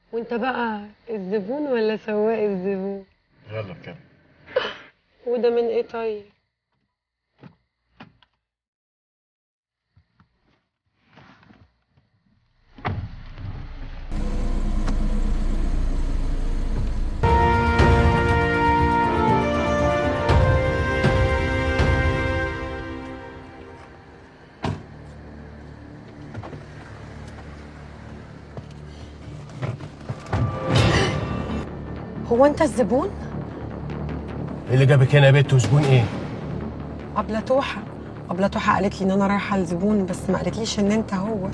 وانت بقى الزبون ولا سواق الزبون يلا بكده وده من ايه طيب هو انت الزبون ايه اللي جابك هنا يا بنت وزبون ايه؟ قبل توحة قبل توحة قالت لي ان انا رايحة لزبون بس ما قالتليش ان انت هو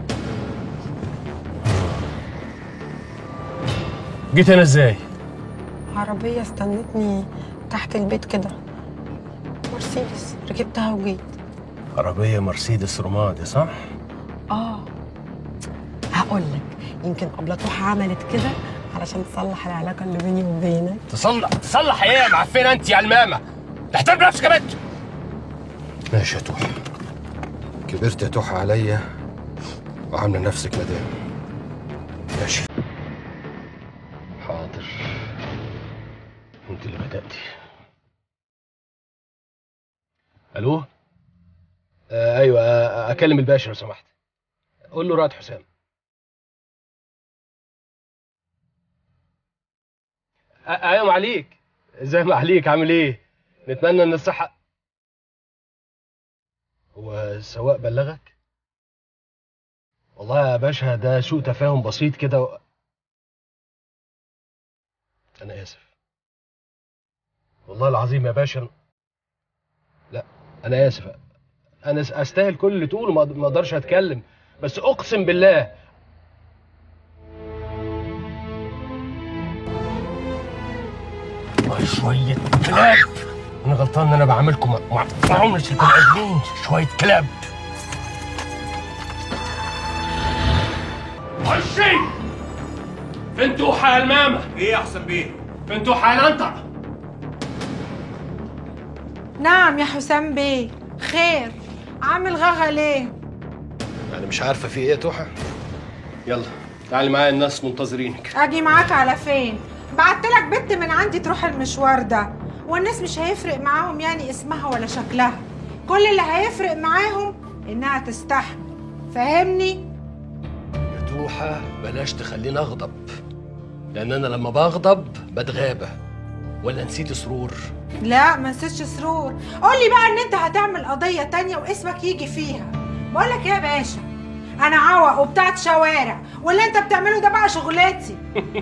جيت هنا ازاي؟ عربية استنتني تحت البيت كده مرسيدس ركبتها وجيت عربية مرسيدس رمادي صح؟ اه هقول لك يمكن قبل توحة عملت كده علشان تصلح العلاقة اللي بيني وبينك تصلح تصلح ايه يا معفنه انت يا المامه؟ تحترم نفسك يا بنت ماشي يا توحة كبرت يا توحة عليا وعاملة نفسك مدام ماشي حاضر انت اللي بدأتي الو آه ايوه آه اكلم الباشا لو سمحت قول له رائد حسام آه، ايوه معليك ازاي معليك عامل ايه نتمنى ان الصحه هو السواق بلغك والله يا باشا ده سوء تفاهم بسيط كده و... انا اسف والله العظيم يا باشا لا انا اسف انا س- استاهل كل اللي تقوله ما ما اقدرش اتكلم بس اقسم بالله والله شوية كلاب أنا غلطان إن أنا بعاملكم مع مع معاملة البني آدمين شوية كلاب خشي فين توحى يا المامة؟ ايه يا حسن بيه؟ فين توحى يا ننطع؟ نعم يا حسام بيه خير عامل غغا ليه يعني مش عارفة في إيه يا توحى؟ يلا تعالي معايا الناس منتظرينك اجي معاك على فين بعتلك بنت من عندي تروح المشوار ده والناس مش هيفرق معاهم يعني اسمها ولا شكلها كل اللي هيفرق معاهم انها تستحمل فاهمني يا توحى بلاش تخليني أغضب لأن أنا لما بغضب بتغابى ولا نسيت سرور لا ما نسيتش سرور قولي بقى ان انت هتعمل قضية تانية واسمك يجي فيها بقولك ايه يا باشا انا عوق وبتاعت شوارع واللي انت بتعمله ده بقى شغلتي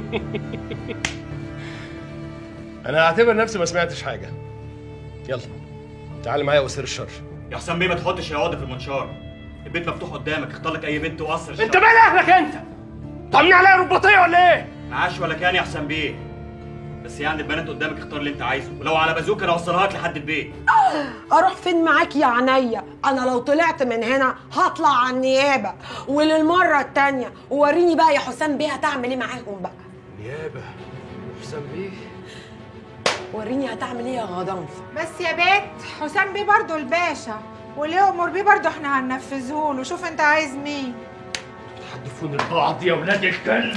أنا هعتبر نفسي ما سمعتش حاجة يلا تعالي معايا وسير الشر يا حسن بيه ما تحطش يا واد في المنشار البيت مفتوح قدامك اختار لك اي بنت وقصر انت مال اهلك انت؟ طمني عليا رباطيه ولا ايه؟ معاش ولا كان يا حسن بيه بس يعني البنات قدامك اختار اللي انت عايزه ولو على بازوك انا اوصلها لك لحد البيت اروح فين معاك يا عينيا انا لو طلعت من هنا هطلع على النيابه وللمره التانيه وريني بقى يا حسام بيه هتعمل ايه معاهم بقى نيابه حسام بيه وريني هتعمل ايه يا غضنفر بس يا بيت حسام بيه برضه الباشا واللي يأمر بيه برضه احنا هننفذه له شوف انت عايز مين تحدفون البعض يا ولاد الكلب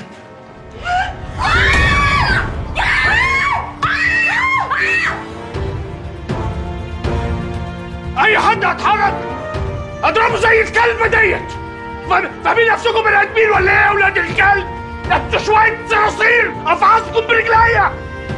اي حد هيتحرك اضربه زي الكلبه ديت فاهم- فاهمين نفسكم بني ادمين ولا ايه يا ولاد الكلب؟ ده انتوا شويه صراصير افعصكم برجليا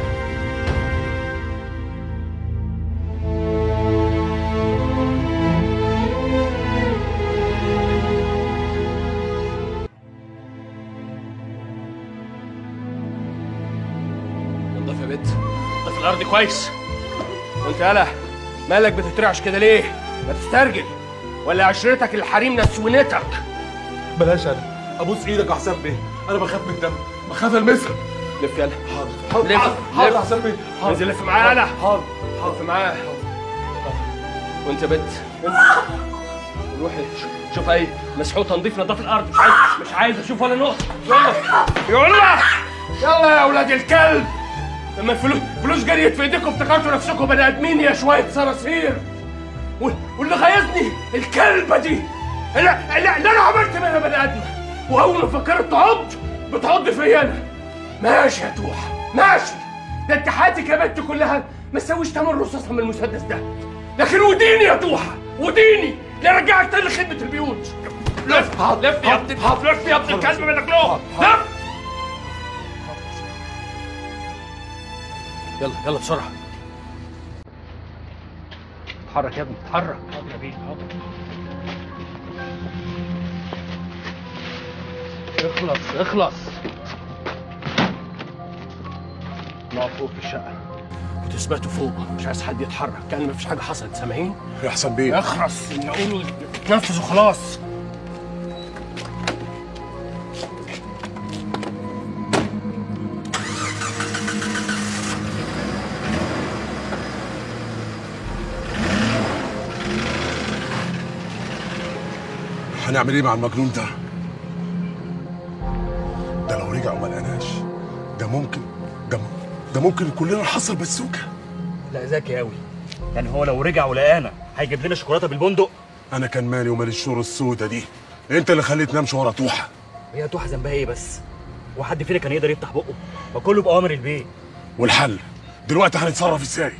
نضف يا بنت نضف الارض كويس وانت يالا مالك بتترعش كده ليه ما تسترجل ولا عشرتك الحريم نسونتك بلاش انا ابوس ايدك يا حسام بيه انا بخاف من الدم بخاف المسها لف يلا حاضر حاضر لف، حاضر لف. يا حسام بيه حاضر نزل لف معايا يالا حاضر لف معايا وانت يا بنت انت روحي ش- شوف اي مسحوطه نضيف نضاف الارض مش عايز مش عايز اشوف ولا نقطه يلا يلا يلا يا اولاد الكلب لما الفلوس فلوس جريت في ايديكم افتكرتوا نفسكم بني ادمين يا شويه صراصير وال- واللي غيظني الكلبه دي اللي, اللي اللي انا عملت منها بني ادم واول ما فكرت تعض بتعض فيا انا ماشي يا توحه ماشي ده انت حياتك يا بنت كلها ما تسويش تمن رصاصه من المسدس ده لكن وديني يا توحه وديني لرجعك تاني لخدمه البيوت لف لف يا ابن لف يا ابن الكلب منك له لف يلا يلا بسرعه اتحرك يا ابني اتحرك حاضر يا بيه حاضر اخلص اخلص نقف فوق في الشقة وتثبتوا فوق مش عايز حد يتحرك كأن مفيش حاجة حصلت سامعين؟ يا حسن بيه اخرس اللي اقوله تنفذوا خلاص هنعمل ايه مع المجنون ده ده لو رجع وما لقناش ده ممكن ده ده ممكن كلنا نحصل بسوكه لا ذكي قوي يعني هو لو رجع ولقانا هيجيب لنا شوكولاته بالبندق انا كان مالي ومال الشور السودة دي انت اللي خليتني امشي ورا توحه هي توحه ذنبها ايه بس هو حد فينا كان يقدر يفتح بقه ما كله باوامر البيت والحل دلوقتي هنتصرف ازاي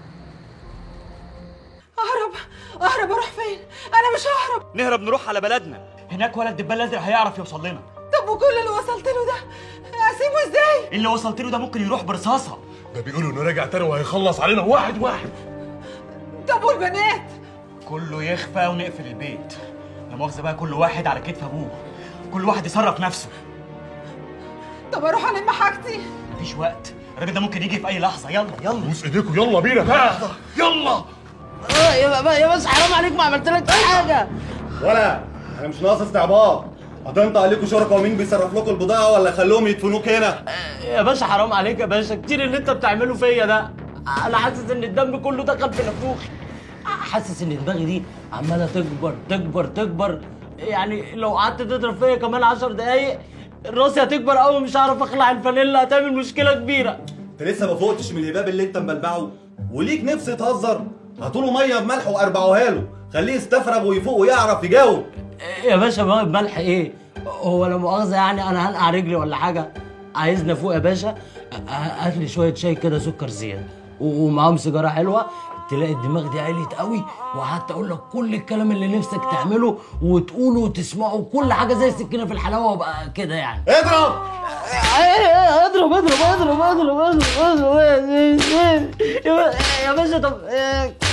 اهرب اهرب اروح فين انا مش ههرب نهرب نروح على بلدنا هناك ولا الدبان الازرق هيعرف يوصل لنا طب وكل اللي وصلت له ده اسيبه ازاي اللي وصلت له ده ممكن يروح برصاصه ده بيقولوا انه راجع تاني وهيخلص علينا واحد واحد طب والبنات كله يخفى ونقفل البيت لا مؤاخذه بقى كل واحد على كتف ابوه كل واحد يصرف نفسه طب اروح الم حاجتي مفيش وقت الراجل ده ممكن يجي في اي لحظه يلا يلا بوس ايديكم يلا بينا بقى يلا يا بابا يا بس حرام عليك ما عملت لك حاجه ولا انا مش ناقص استعباط هتنطق عليكم شركاء ومين بيصرف لكم البضاعه ولا خلوهم يدفنوك هنا يا باشا حرام عليك يا باشا كتير اللي انت بتعمله فيا ده انا حاسس ان الدم كله دخل في نافوخي حاسس ان دماغي دي عماله تكبر تكبر تكبر يعني لو قعدت تضرب فيا كمان عشر دقايق راسي هتكبر قوي مش هعرف اخلع الفانيلا هتعمل مشكله كبيره انت لسه ما فوقتش من الهباب اللي انت مبلبعه وليك نفس تهزر هاتوله ميه بملح واربعوها له خليه يستفرغ ويفوق ويعرف يجاوب يا باشا بقى بملح ايه هو لا مؤاخذه يعني انا هنقع رجلي ولا حاجه عايزنا فوق يا باشا ه- هات لي شويه شاي كده سكر زياده و- ومعاهم سيجاره حلوه تلاقي الدماغ دي عليت قوي وقعدت اقول لك كل الكلام اللي نفسك تعمله وتقوله وتسمعه كل حاجه زي السكينه في الحلاوه وابقى كده يعني اضرب اضرب اضرب اضرب اضرب اضرب اضرب يا با- يا باشا طب